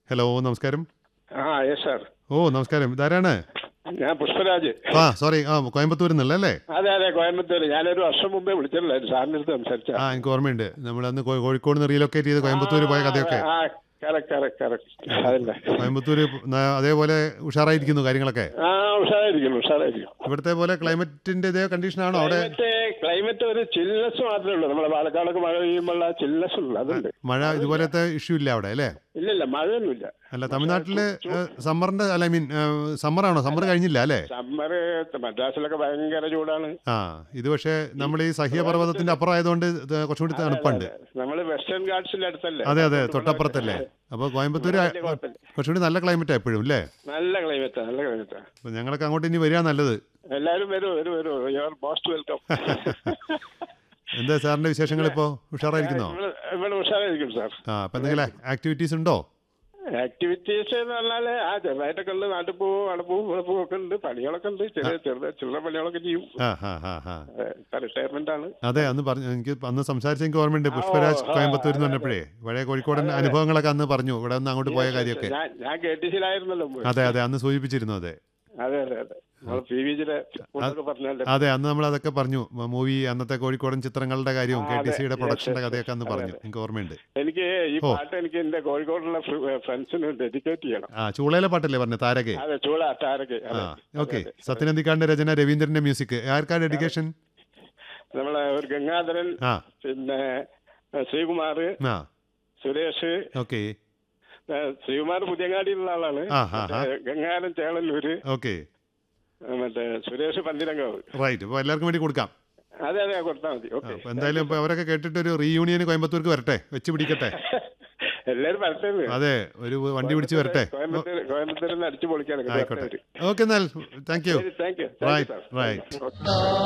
Hello നമസ്കാരം ആ yes sir ഓ നമസ്കാരം ഇതാരാണ് ഞാൻ പുഷ്പരാജ് ആ സോറി ആ കോയമ്പത്തൂരിൽ നിന്നല്ലേ അല്ലേ അതെ അതെ കോയമ്പത്തൂർ ഞാനൊരു വർഷം മുമ്പേ വിളിച്ചിട്ടുണ്ടായിരുന്നു സാറിൻ്റെ അടുത്ത് സംസാരിച്ച ആ എനിക്ക് ഓർമ്മയുണ്ട് നമ്മൾ അന്ന് കോ- കോഴിക്കോട് നിന്ന് റീലൊക്കേറ്റ് ചെയ്ത് കോയമ്പത്തൂർ പോയ കഥയൊക്കെ ആ കറക്റ്റ് കറക്റ്റ് കറക്റ്റ് അതല്ലേ കോയമ്പത്തൂർ അതേപോലെ ഉഷാറായിരിക്കുന്നു കാര്യങ്ങളൊക്കെ ആ ഉഷാറായിരിക്കും ഉഷാറായിരിക്കും ഇവിടുത്തെ പോലെ ക്ലൈമറ്റിന്റെ ഇതേ കണ്ടീഷനാണോ അവിടെ ക്ലൈമറ്റ് ക്ലൈമറ്റ് ഒരു ചില്ലസ് മാത്രമേ ഉള്ളൂ നമ്മളെ പാലക്കാടൊക്കെ മഴ പെയ്യുമ്പോൾ ചില്ലസ് ഉള്ളൂ അതുണ്ട് മഴ ഇതുപോലത്തെ ഇഷ്യൂ ഇല്ല അവിടെ അല്ലേ ഇല്ലില്ല മഴയൊന്നുമില്ല അല്ല തമിഴ്നാട്ടില് സമ്മറിന്റെ അല്ല ഐ മീൻ സമ്മറാണോ സമ്മർ കഴിഞ്ഞില്ല അല്ലേ സമ്മർ മദ്രാസിലൊക്കെ ഭയങ്കര ചൂടാണ് ആ ഇത് പക്ഷേ നമ്മൾ ഈ സഹ്യപർവ്വതത്തിന്റെ അപ്പുറം ആയതുകൊണ്ട് ഇത് കുറച്ചുകൂടി തണുപ്പുണ്ട് നമ്മൾ വെസ്റ്റേൺ ഗാർഡ്സിന്റെ അടുത്തല്ലേ അതെ അതെ തൊട്ടപ്പുറത്തല്ലേ അപ്പോൾ കോയമ്പത്തൂർ വലിയ കുഴപ്പമില്ല. കുറച്ചുകൂടി നല്ല ക്ലൈമറ്റാണ് എപ്പോഴും അല്ലേ നല്ല ക്ലൈമറ്റാ നല്ല ക്ലൈമറ്റാ അപ്പോൾ ഞങ്ങളൊക്കെ അങ്ങോട്ട് ഇനി വരിക നല്ലത് എല്ലാവരും വരൂ വരൂ വരൂ യു ആർ മോസ്റ്റ് വെൽക്കം എന്താ സാറിന്റെ വിശേഷങ്ങൾ ഇപ്പോൾ ഉഷാറായിരിക്കുന്നോ ഇവിടെ ഉഷാറായിരിക്കും സാർ ആ അപ്പം എന്തെങ്കിലും ആക്ടിവിറ്റീസ് ഉണ്ടോ ആക്ടിവിറ്റീസ് എന്ന് പറഞ്ഞാല് ആ ചെറുതായിട്ടൊക്കെ ഉണ്ട് നാട്ടിൽ പോവും അവിടെ പോവും ഇവിടെ പോവും ഒക്കെ ഉണ്ട് പണികളൊക്കെ ഉണ്ട് ചെറിയ ചെറുത ചില്ലറ പണികളൊക്കെ ചെയ്യും ആ ഹാ ഹാ ഹാ റിട്ടയർമെന്റ് ആണ് അതെ അന്ന് പറഞ്ഞു എനിക്ക് അന്ന് സംസാരിച്ച എനിക്ക് ഓർമ്മയുണ്ട് പുഷ്പരാജ് കോയമ്പത്തൂർ എന്ന് പറഞ്ഞപ്പോഴേ പഴയ കോഴിക്കോടൻ അനുഭവങ്ങളൊക്കെ അന്ന് പറഞ്ഞു ഇവിടെ നിന്ന് അങ്ങോട്ട് പോയ കാര്യമൊക്കെ ഞാൻ ഞാൻ കെ ടി സിയിലായിരുന്നല്ലോ മുമ്പ്. അതെ അതെ അന്ന് സൂചിപ്പിച്ചിരുന്നു അതെ അതെ അതെ അതെ നമ്മൾ പി വി ജിയുടെ പറഞ്ഞല്ലേ അതെ അന്ന് നമ്മൾ അതൊക്കെ പറഞ്ഞു മൂവി അന്നത്തെ കോഴിക്കോടൻ ചിത്രങ്ങളുടെ കാര്യവും കെ ടി സിയുടെ പ്രൊഡക്ഷന്റെ കഥയൊക്കെ അന്ന് പറഞ്ഞു എനിക്ക് ഓർമ്മയുണ്ട് എനിക്ക് ഈ പാട്ട് എനിക്ക് എന്റെ കോഴിക്കോടുള്ള ഫ്രണ്ട്സിന് ഡെഡിക്കേറ്റ് ചെയ്യണം ആ ചൂളയിലെ പാട്ടല്ലേ പറഞ്ഞു താരകെ അതെ ചൂള താരക്ക് ആ ഓക്കെ സത്യനന്ദിക്കാടിന്റെ രചന രവീന്ദ്രന്റെ മ്യൂസിക് ആർക്കാ ഡെഡിക്കേഷൻ നമ്മളെ ഒരു ഗംഗാധരൻ ആ പിന്നെ ഏഹ്, ശ്രീകുമാർ ആ സുരേഷ് ഓക്കെ ഏഹ്, ശ്രീകുമാർ പുതിയങ്ങാടിയിലുള്ള ആളാണ് ആ, ആ, ആ. ഏഹ്, ഗംഗാധരൻ ചേളല്ലൂര് ഓക്കെ ഏഹ്, മറ്റേ സുരേഷ് പന്തിരങ്കാവ് റൈറ്റ് അപ്പോൾ എല്ലാവർക്കും വേണ്ടി കൊടുക്കാം അതെ അതെ കൊടുത്താൽ മതി ഓക്കെ അപ്പോൾ എന്തായാലും ഇപ്പോൾ അവരൊക്കെ കേട്ടിട്ട് ഒരു റീയൂണിയൻ കോയമ്പത്തൂർക്ക് വരട്ടെ വെച്ച് പിടിക്കട്ടെ എല്ലാരും വരട്ടെ അതെ ഒരു വണ്ടി പിടിച്ച് വരട്ടെ കോയമ്പത്തൂർ കോയമ്പത്തൂരിൽ നിന്ന് അടിച്ചു പൊളിക്കാനൊക്കെ ആയിക്കോട്ടെ ഓക്കെ എന്നാൽ thank you thank you right right